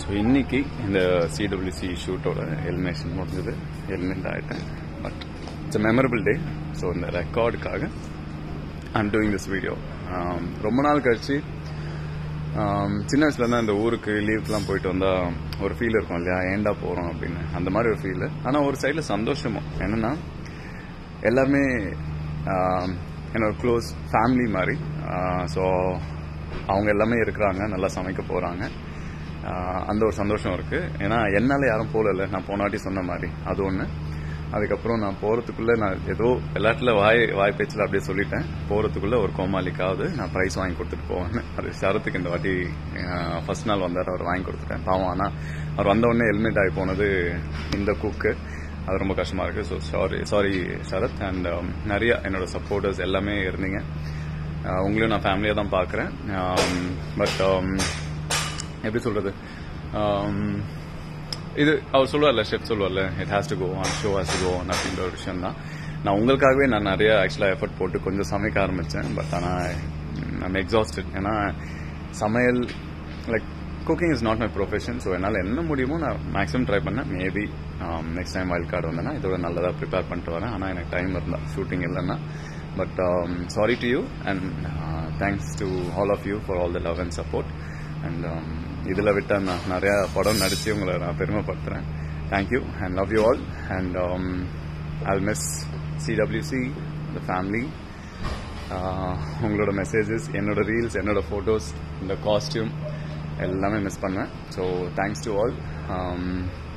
so இன்னைக்கு இந்த CWC ஷூட்டோட எலிமினேஷன் முடிஞ்சது எலிமினேட் ஆகிட்டேன் but it's memorable day so இந்த ரெக்கார்டுக்காக ஐம் டூயிங் திஸ் வீடியோ ரொம்ப நாள் கழிச்சு ஆம், சின்ன வயசுல தான் இந்த ஊருக்கு லீவுக்குலாம் போயிட்டு வந்தா ஒரு ஃபீல் இருக்கும் இல்லையா ஏண்டா போறோம் அப்படின்னு அந்த மாதிரி ஒரு ஃபீல் ஆனா ஒரு சைடுல சந்தோஷமும் என்னன்னா எல்லாருமே ஆம், என்னோட க்ளோஸ் ஃபேமிலி மாதிரி ஸோ அவங்க எல்லாமே இருக்கிறாங்க நல்லா சமைக்க போறாங்க ஆஹ், அந்த ஒரு சந்தோஷம் இருக்கு ஏன்னா என்னால யாரும் போகல நான் போன வாட்டி சொன்ன மாதிரி அது ஒன்று அதுக்கப்புறம் நான் போறதுக்குள்ள நான் ஏதோ எல்லாத்துல வாய் வாய் பேச்சில் அப்படியே சொல்லிட்டேன் போறதுக்குள்ள ஒரு கோமாளிக்காவது நான் ப்ரைஸ் வாங்கி கொடுத்துட்டு போவேன் அது சரத்துக்கு இந்த வாட்டி ஃபர்ஸ்ட் நாள் வந்தார் அவர் வாங்கி கொடுத்துட்டேன் பாவம் ஆனால் அவர் வந்த உடனே ஹெல்மெட் ஆகி போனது இந்த குக்கு அது ரொம்ப கஷ்டமா இருக்கு so sorry sorry Sarath and நிறைய என்னோட சப்போர்ட்டர்ஸ் எல்லாமே இருந்தீங்க அஹ் உங்களையும் நான் ஃபேமிலியாக தான் பார்க்குறேன் பட் எப்படி சொல்றது Um, இது அவர் சொல்லுவார்ல ஷெஃப் சொல்லுவார்ல it has to go on show has to go on அப்படின்ற ஒரு விஷயம் தான் நான் உங்களுக்காகவே நான் நிறைய ஆக்சுவலாக எஃபர்ட் போட்டு கொஞ்சம் சமைக்க ஆரம்பித்தேன் பட் ஆனால் ஐம் எக்ஸாஸ்டட் ஏன்னா சமையல் like cooking is not my profession so என்னால் என்ன முடியுமோ நான் மேக்ஸிமம் ட்ரை பண்ணேன் maybe next time wild card வந்தேன்னா இதோட நல்லதாக ப்ரிப்பேர் பண்ணிட்டு வரேன் ஆனால் எனக்கு டைம் இருந்தால் ஷூட்டிங் இல்லைன்னா but sorry to you and thanks to all of you for all the love and support and இதில் விட்ட நான் நிறையா படம் நடித்து உங்களை நான் பெருமைப்படுத்துகிறேன் thank you and love you all and I'll miss CWC the family உங்களோட மெசேஜஸ் என்னோட ரீல்ஸ் என்னோட ஃபோட்டோஸ் இந்த காஸ்டியூம் எல்லாமே மிஸ் பண்ணேன் ஸோ தேங்க்ஸ் டு ஆல்